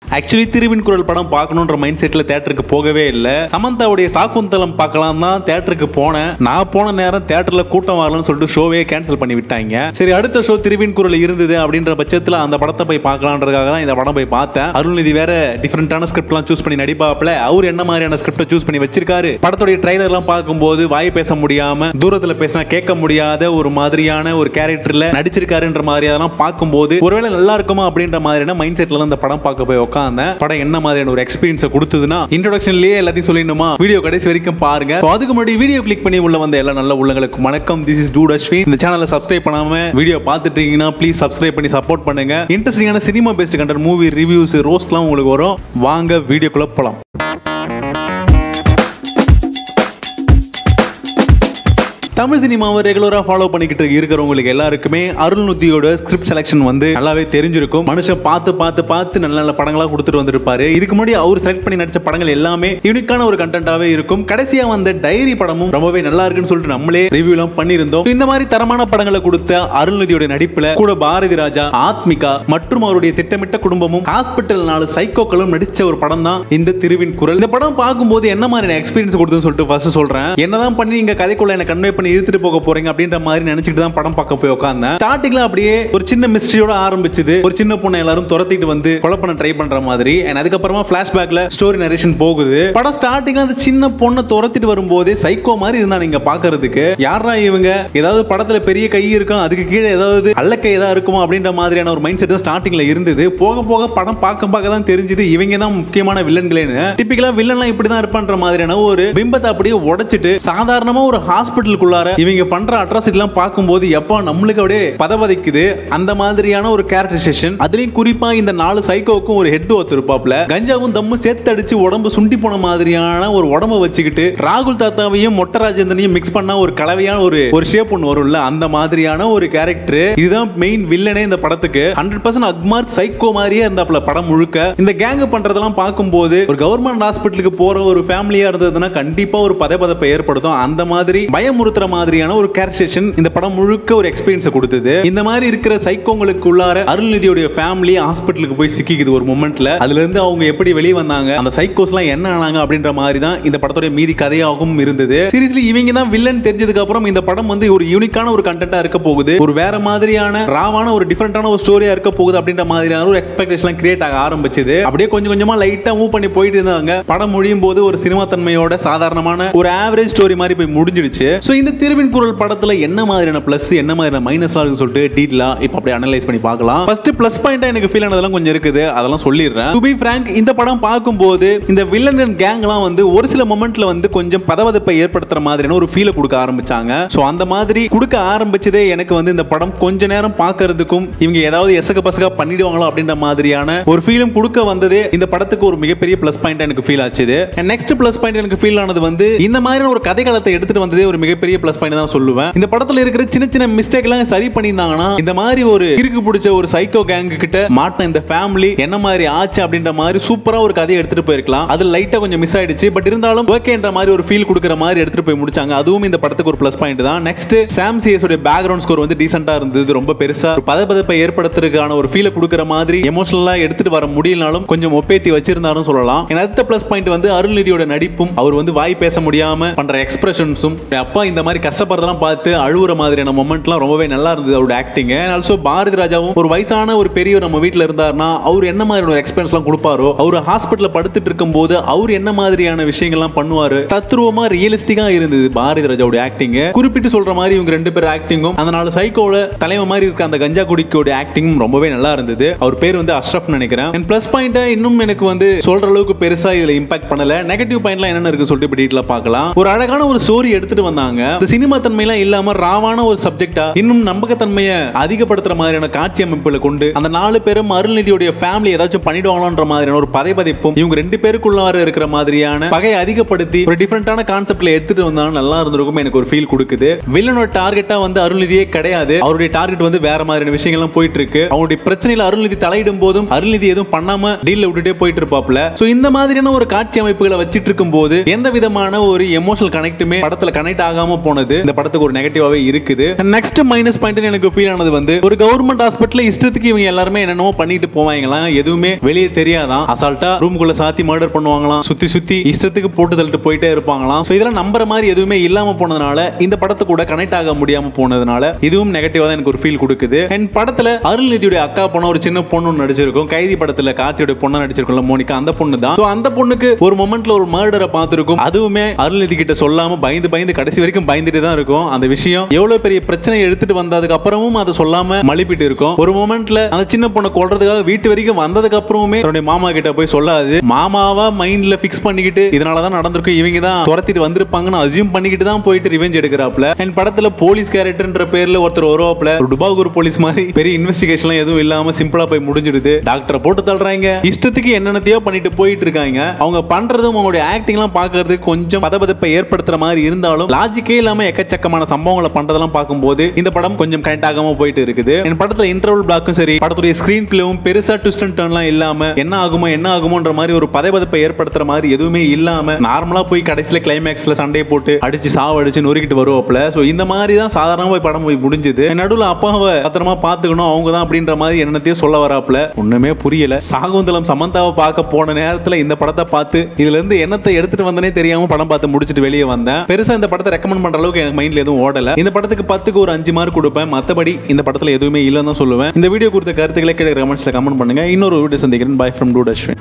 actually திருவின் குரல் படம் பார்க்கணுன்ற மைண்ட் செட்ல தேட்டருக்கு போகவே இல்லை சமந்தாவுடைய சாக்குந்தலம் பார்க்கலாம் தான் தேட்டருக்கு போனேன் நான் போன நேரம் தேட்டர்ல கூட்டம் வரலன்னு சொல்லிட்டு ஷோவே கேன்சல் பண்ணி விட்டாங்க சரி அடுத்த ஷோ திருவின் குரல் இருந்தது அப்படின்ற பட்சத்தில் அந்த படத்தை போய் பார்க்கலான்றதுக்காக தான் இந்த படம் போய் பார்த்தேன் அருள்நிதி வேற டிஃப்ரெண்டான ஸ்கிரிப்ட்லாம் சூஸ் பண்ணி நடிப்பாப்ல அவர் என்ன மாதிரியான ஸ்கிரிப்டை சூஸ் பண்ணி வச்சிருக்காரு படத்துடைய ட்ரைலர்லாம் பார்க்கும்போது வாய் பேச முடியாம தூரத்துல பேசினா கேட்க முடியாத ஒரு மாதிரியான ஒரு கேரக்டர்ல நடிச்சிருக்காருன்ற மாதிரி அதெல்லாம் பார்க்கும்போது ஒருவேளை நல்லா இருக்குமா அப்படின்ற மாதிரியான மைண்ட் செட்ல தான் இந்த படம் பார்க்க போய் உட்காந்தேன் படம் என்ன மாதிரியான ஒரு எக்ஸ்பீரியன்ஸை கொடுத்ததுன்னா இன்ட்ரோடக்ஷன்லயே எல்லாத்தையும் சொல்லிடணுமா வீடியோ கடைசி வரைக்கும் பாருங்க So, அதுக்கு முன்னாடி வீடியோ கிளிக் பண்ணி உள்ள வந்த எல்லா நல்ல உள்ளங்களுக்கு வணக்கம் திஸ் இஸ் டூட் அஸ்வின் இந்த சேனலை சப்ஸ்கிரைப் பண்ணாம வீடியோ பார்த்துட்டு இருக்கீங்கன்னா ப்ளீஸ் சப்ஸ்கிரைப் பண்ணி சப்போர்ட் பண்ணுங்க இன்ட்ரெஸ்டிங்கான cinema based content movie reviews ரோஸ்ட்லாம் உங்களுக்கு வரும் வாங்க வீடியோக்குள்ள போலாம் தமிழ் சினிமாவை ரெகுலரா ஃபாலோ பண்ணிக்கிட்டு இருக்கிறவங்களுக்கு எல்லாருக்குமே அருள்நுத்தியோட ஸ்கிரிப்ட் செலெக்ஷன் வந்து நல்லாவே தெரிஞ்சிருக்கும் மனுஷன் பார்த்து பார்த்து பார்த்து நல்ல நல்ல படங்களா கொடுத்துட்டு வந்திருப்பாரு இதுக்கு முன்னாடி அவர் செலக்ட் பண்ணி நடிச்ச படங்கள் எல்லாமே யூனிக்கான ஒரு கண்டென்ட்டாவே இருக்கும் கடைசியா வந்த டைரி படமும் ரொம்பவே நல்லா இருக்குன்னு சொல்லிட்டு நம்மளே ரிவ்யூலாம் பண்ணியிருந்தோம் இந்த மாதிரி தரமான படங்களை கொடுத்த அருள்நிதியோட நடிப்புல கூட பாரதி ராஜா ஆத்மிகா மற்றும் அவருடைய திட்டமிட்ட குடும்பமும் ஹாஸ்பிட்டல் நாலு சைக்கோக்களும் நடிச்ச ஒரு படம் தான் இந்த திருவின் குரல் இந்த படம் பார்க்கும்போது என்ன மாதிரியான எக்ஸ்பீரியன்ஸ் கொடுத்துன்னு சொல்லிட்டு ஃபர்ஸ்ட் சொல்றேன் என்னதான் பண்ணி நீங்க கதைக்குள்ள என்ன கன்வே பண்ணி இழுத்துட்டு போக போறீங்க அப்படின்ற மாதிரி நினைச்சிட்டு தான் படம் பார்க்க போய் உட்காந்தேன் ஸ்டார்டிங்ல அப்படியே ஒரு சின்ன மிஸ்ட்ரியோட ஆரம்பிச்சது ஒரு சின்ன பொண்ணை எல்லாரும் துரத்திட்டு வந்து கொலை பண்ண ட்ரை பண்ற மாதிரி and அதுக்கப்புறமா பிளாஷ்பேக்ல ஸ்டோரி நரேஷன் போகுது படம் ஸ்டார்டிங்ல அந்த சின்ன பொண்ணை துரத்திட்டு வரும்போதே சைக்கோ மாதிரி இருந்தா நீங்க பாக்குறதுக்கு யாரா இவங்க ஏதாவது படத்துல பெரிய கை இருக்கும் அதுக்கு கீழே ஏதாவது அல்லக்கை ஏதாவது இருக்குமா அப்படின்ற மாதிரியான ஒரு மைண்ட் செட் தான் ஸ்டார்டிங்ல இருந்தது போக போக படம் பார்க்க பார்க்க தான் தெரிஞ்சது இவங்க தான் முக்கியமான வில்லன்களேன்னு டிப்பிக்கலா வில்லன்லாம் இப்படி தான் இருப்பான்ற மாதிரியான ஒரு பிம்பத்தை அப்படியே உடைச்சிட்டு சாதாரணமா ஒரு ஹாஸ்பிட்டலுக்குள்ளார இவங்க பண்ற அட்ராசிட்டிலாம் பார்க்கும்போது எப்போ நம்மளுக்கு அப்படியே பதவதைக்குது அந்த மாதிரியான ஒரு கேரக்டரைசேஷன் அதுலயும் குறிப்பா இந்த நாலு சைக்கோவுக்கும் ஒரு ஹெட் ஒருத்தர் இருப்பாப்ல கஞ்சாவும் தம்மு சேர்த்து அடிச்சு உடம்பு சுண்டி போன மாதிரியான ஒரு உடம்ப வச்சுக்கிட்டு ராகுல் தாத்தாவையும் மொட்டை ராஜேந்திரனையும் மிக்ஸ் பண்ணா ஒரு கலவையான ஒரு ஒரு ஷேப் ஒன்று வரும்ல அந்த மாதிரியான ஒரு கேரக்டர் இதுதான் மெயின் வில்லனே இந்த படத்துக்கு ஹண்ட்ரட் பர்சன்ட் அக்மார்க் சைக்கோ மாதிரியே இருந்தாப்ல படம் முழுக்க இந்த கேங் பண்றதெல்லாம் பார்க்கும்போது ஒரு கவர்மெண்ட் ஹாஸ்பிட்டலுக்கு போற ஒரு ஃபேமிலியா இருந்ததுன்னா கண்டிப்பா ஒரு பதப்பதப்பை ஏற்படுத்தும் அந்த மாதிரி பயமுறுத்துற மாதிரியான ஒரு கேரக்டரேஷன் இந்த படம் முழுக்க ஒரு எக்ஸ்பீரியன்ஸை கொடுத்தது இந்த மாதிரி இருக்கிற சைக்கோங்களுக்கு உள்ளார அருள்நிதியோட ஃபேமிலி ஹாஸ்பிட்டலுக்கு போய் சிக்கிக்குது ஒரு மொமெண்ட்ல அதுல இருந்து அவங்க எப்படி வெளியே வந்தாங்க அந்த சைக்கோஸ்லாம் என்ன ஆனாங்க அப்படின்ற மாதிரி தான் இந்த படத்தோட மீதி கதையாகவும் இருந்தது சீரியஸ்லி இவங்க தான் வில்லன் தெரிஞ்சதுக்கு அப்புறம் இந்த படம் வந்து ஒரு யூனிக்கான ஒரு கண்டென்ட்டா இருக்க போகுது ஒரு வேற மாதிரியான ராவான ஒரு டிஃபரெண்டான ஒரு ஸ்டோரியா இருக்க போகுது அப்படின்ற மாதிரியான ஒரு எக்ஸ்பெக்டேஷன் கிரியேட் ஆக ஆரம்பிச்சது அப்படியே கொஞ்சம் கொஞ்சமா லைட்டா மூவ் பண்ணி போயிட்டு இருந்தாங்க படம் முடியும் போது ஒரு சினிமா தன்மையோட சாதாரணமான ஒரு ஆவரேஜ் ஸ்டோரி மாதிரி போய் முடிஞ்சிடுச்சு ஸோ இந்த திருவின் குரல் படத்துல என்ன மாதிரியான பிளஸ் என்ன மாதிரியான மைனஸ்லாம் இருக்குன்னு சொல்லிட்டு டீட்டெயிலா இப்போ அப்படியே அனலைஸ் பண்ணி பார்க்கலாம் ஃபர்ஸ்ட் பிளஸ் பாயிண்டா எனக்கு ஃபீல் ஆனதெல்லாம் கொஞ்சம் இருக்குது அதெல்லாம் சொல்லிடுறேன் டு பி ஃப்ராங்க் இந்த படம் பார்க்கும்போது இந்த வில்லன் அண்ட் கேங்லாம் வந்து ஒரு சில மொமெண்ட்ல வந்து கொஞ்சம் பதவதப்பை ஏற்படுத்துற மாதிரியான ஒரு ஃபீலை கொடுக்க ஆரம்பிச்சாங்க ஸோ அந்த மாதிரி கொடுக்க ஆரம்பிச்சதே எனக்கு வந்து இந்த படம் கொஞ்ச நேரம் பார்க்கறதுக்கும் இவங்க ஏதாவது எசக பசகா பண்ணிடுவாங்களோ அப்படின்ற மாதிரியான ஒரு ஃபீலும் கொடுக்க வந்ததே இந்த படத்துக்கு ஒரு மிகப்பெரிய ப்ளஸ் பாயிண்ட் எனக்கு ஃபீல் ஆச்சுது நெக்ஸ்ட் ப்ளஸ் பாயிண்ட் எனக்கு ஃபீல் ஆனது வந்து இந்த மாதிரியான ஒரு கதைகளத்தை எடுத்துட்டு வந்ததே ஒரு மிகப்பெரிய ப்ளஸ் பாயிண்ட் தான் சொல்லுவேன் இந்த படத்துல இருக்கிற சின்ன சின்ன மிஸ்டேக் எல்லாம் சரி பண்ணியிருந்தாங்கன்னா இந்த மாதிரி ஒரு இருக்கு பிடிச்ச ஒரு சைக்கோ கேங் கிட்ட மாட்டின இந்த ஃபேமிலி என்ன மாதிரி ஆச்சு அப்படின்ற மாதிரி சூப்பரா ஒரு கதையை எடுத்துட்டு போயிருக்கலாம் அது லைட்டா கொஞ்சம் மிஸ் ஆயிடுச்சு பட் இருந்தாலும் ஓகேன்ற மாதிரி ஒரு ஃபீல் கொடுக்குற மாதிரி எடுத்துட்டு போய் முடிச்சாங்க அதுவும் இந்த படத்துக்கு ஒரு ப்ளஸ் பாயிண்ட் தான் நெக்ஸ்ட் சாம் சிஎஸ் உடைய பேக்ரவுண்ட் ஸ்கோர் வந்து டீசெண்டா இருந்தது ரொம்ப பெருசா ஒரு பதபதப்பை ஏற்படுத்துறதுக்கான ஒரு ஃபீலை கொடுக்குற மாதிரி எமோஷனலா எடுத்துட்டு வர முடியலனாலும் கொஞ்சம் ஒப்பேத்தி வச்சிருந்தாலும் சொல்லலாம் என் அடுத்த ப்ளஸ் பாயிண்ட் வந்து அருள்நிதியோட நடிப்பும் அவர் வந்து வாய் பேச முடியாம பண்ற எக்ஸ்பிரஷன்ஸும் அப்பா இந்த மாதிரி கஷ்டப்படுறதெல்லாம் பார்த்து அழுவுற மாதிரியான மொமெண்ட்லாம் ரொம்பவே நல்லா இருந்தது அவரோட ஆக்டிங் ஆல்சோ பாரதி ராஜாவும் ஒரு வயசான ஒரு பெரியவர் நம்ம வீட்டில் இருந்தாருன்னா அவர் என்ன மாதிரியான ஒரு எக்ஸ்பீரியன்ஸ்லாம் கொடுப்பாரோ அவர் ஹாஸ்பிட்டலில் படுத்துட்டு இருக்கும்போது அவர் என்ன மாதிரியான விஷயங்கள்லாம் பண்ணுவாரு தத்ரூபமா ரியலிஸ்டிக்கா இருந்தது பாரதி ராஜாவோட ஆக்டிங் குறிப்பிட்டு சொல்ற மாதிரி இவங்க ரெண்டு பேர் ஆக்டிங்கும் அதனால சைக்கோல தலைமை மாதிரி இருக்க அந்த கஞ்சா குடிக்கோட ஆக்டிங்கும் ரொம்பவே நல்லா இருந்தது அவர் பேர் வந்து அஷ்ரஃப் நினைக்கிறேன் அண்ட் ப்ளஸ் பாயிண்டா இன்னும் எனக்கு வந்து சொல்ற அளவுக்கு பெருசா இதுல இம்பாக்ட் பண்ணல நெகட்டிவ் பாயிண்ட்லாம் என்னென்ன இருக்கு சொல்லிட்டு இப்ப டீட்டெயிலா பார்க்கலாம் ஒரு அழகான ஒரு ஸ்டோரி எடுத்துட்டு வந்தாங்க இந்த சினிமா தன்மையெல்லாம் இல்லாம ராவான ஒரு சப்ஜெக்டா இன்னும் நம்பகத்தன்மையை அதிகப்படுத்துற மாதிரியான காட்சி அமைப்புகளை கொண்டு அந்த நாலு பேரும் அருள்நிதியுடைய ஃபேமிலி ஏதாச்சும் பண்ணிடுவாங்களோன்ற மாதிரியான ஒரு பதைபதைப்பும் இவங்க ரெண்டு பேருக்குள்ளார இருக்கிற மாதிரியான பகையை அதிகப்படுத்தி ஒரு டிஃபரெண்டான கான்செப்ட்ல எடுத்துட்டு வந்தாலும் நல்லா இருந்திருக்கும் எனக்கு ஒரு ஃபீல் கொடுக்குது வில்லனோட டார்கெட்டா வந்து அருள்நிதியே கிடையாது அவருடைய டார்கெட் வந்து வேற மாதிரியான விஷயங்கள்லாம் போயிட்டு இருக்கு அவருடைய பிரச்சனையில அருள்நிதி தலையிடும் போதும் அருள்நிதி எதுவும் பண்ணாம டீல்ல விட்டுட்டே போயிட்டு இருப்பாப்ல சோ இந்த மாதிரியான ஒரு காட்சி அமைப்புகளை வச்சிட்டு இருக்கும் போது எந்த விதமான ஒரு எமோஷனல் கனெக்ட்டுமே படத்துல கனெக்ட் ஆகாம போனது இந்த படத்துக்கு ஒரு நெகட்டிவாவே இருக்குது நெக்ஸ்ட் மைனஸ் பாயிண்ட் எனக்கு ஃபீல் ஆனது வந்து ஒரு கவர்மெண்ட் ஹாஸ்பிட்டல் இஷ்டத்துக்கு இவங்க எல்லாருமே என்னென்னமோ பண்ணிட்டு போவாங்களாம் எதுவுமே வெளியே தெரியாதான் அசால்ட்டா ரூமுக்குள்ள சாத்தி மர்டர் பண்ணுவாங்களாம் சுத்தி சுத்தி இஷ்டத்துக்கு போட்டு தள்ளிட்டு போயிட்டே இருப்பாங்களாம் ஸோ இதெல்லாம் நம்புற மாதிரி எதுவுமே இல்லாம போனதுனால இந்த படத்து கூட கனெக்ட் ஆக முடியாம போனதுனால இதுவும் நெகட்டிவா தான் எனக்கு ஒரு ஃபீல் கொடுக்குது அண்ட் படத்துல அருள்நிதியுடைய அக்கா பொண்ணு ஒரு சின்ன பொண்ணு ஒண்ணு நடிச்சிருக்கும் கைதி படத்துல கார்த்தியோட பொண்ணு நடிச்சிருக்கும்ல மோனிகா அந்த பொண்ணு தான் So அந்த பொண்ணுக்கு ஒரு மொமெண்ட்ல ஒரு மர்டரை பார்த்திருக்கும் அதுவுமே அருள்நிதி கிட்ட சொல்லாம பயந்து பயந்து கடைசி வரைக்கும் பயந்துட்டு தான் இருக்கும் அந்த விஷயம் எவ்வளவு பெரிய பிரச்சனை எடுத்துட்டு வந்ததுக்கு அப்புறமும் அதை சொல்லாம மலிப்பிட்டு இருக்கும் ஒரு மொமெண்ட்ல அந்த சின்ன பொண்ணை கொல்றதுக்காக வீட்டு வரைக்கும் வந்ததுக்கு அப்புறமுமே தன்னுடைய மாமா கிட்ட போய் சொல்லாது மாமாவா மைண்ட்ல ஃபிக்ஸ் பண்ணிக்கிட்டு இதனால தான் நடந்திருக்கும் இவங்க தான் துரத்திட்டு வந்திருப்பாங்கன்னு அசியூம் பண்ணிக்கிட்டு தான் போயிட்டு ரிவெஞ்ச் எடுக்கிறாப்ல அண்ட் படத்துல போலீஸ் கேரக்டர்ன்ற பேர்ல ஒருத்தர் வருவாப்ல ஒரு டுபாகூர் போலீஸ் மாதிரி பெரிய இன்வெஸ்டிகேஷன்லாம் எதுவும் இல்லாம சிம்பிளா போய் முடிஞ்சிடுது டாக்டரை போட்டு தள்ளுறாங்க இஷ்டத்துக்கு என்னென்னத்தையோ பண்ணிட்டு போயிட்டு இருக்காங்க அவங்க பண்றதும் அவங்களுடைய ஆக்டிங்லாம் பார்க்கறதுக்கு கொஞ்சம் பதபதப்பை ஏற்படுத்துற மாதிரி இருந்தாலும் லாஜிக்கே இல்லாம எக்கச்சக்கமான சம்பவங்களை பண்றதெல்லாம் பார்க்கும்போது இந்த படம் கொஞ்சம் கனெக்ட் ஆகாம போயிட்டு இருக்குது என் படத்துல இன்டர்வல் பிளாக்கும் சரி படத்துடைய ஸ்கிரீன் பிளேவும் பெருசா ட்விஸ்ட் அண்ட் டர்ன்லாம் இல்லாம என்ன ஆகுமோ என்ன ஆகுமோன்ற மாதிரி ஒரு பதபதப்பை ஏற்படுத்துற மாதிரி எதுவுமே இல்லாம நார்மலா போய் கடைசியில கிளைமேக்ஸ்ல சண்டையை போட்டு அடிச்சு சாவடிச்சு நொறுக்கிட்டு வருவாப்ல சோ இந்த மாதிரி தான் சாதாரணமா போய் படம் போய் முடிஞ்சது நடுவில் அப்பாவை பத்திரமா பாத்துக்கணும் அவங்க தான் அப்படின்ற மாதிரி என்னத்தையும் சொல்ல வராப்ல ஒண்ணுமே புரியல சாகுந்தலம் சமந்தாவை பார்க்க போன நேரத்துல இந்த படத்தை பார்த்து இதுல இருந்து என்னத்தை எடுத்துட்டு வந்தனே தெரியாம படம் பார்த்து முடிச்சிட்டு வெளியே வந்தேன் பெருசா இந்த படத்தை ரெக்கமெண்ட் பண்ற அளவுக்கு எனக்கு மைண்ட்ல எதுவும் ஓடல இந்த படத்துக்கு பத்துக்கு ஒரு அஞ்சு மார்க் கொடுப்பேன் மத்தபடி இந்த படத்துல எதுவுமே இல்லைன்னு தான் சொல்லுவேன் இந்த வீடியோ குறித்த கருத்துக்களை கீழே கமெண்ட்ஸ்ல கமெண்ட் பண்ணுங்க இன்னொரு வீடியோ சந்திக்கிறேன் பை ஃப்ரம் டூ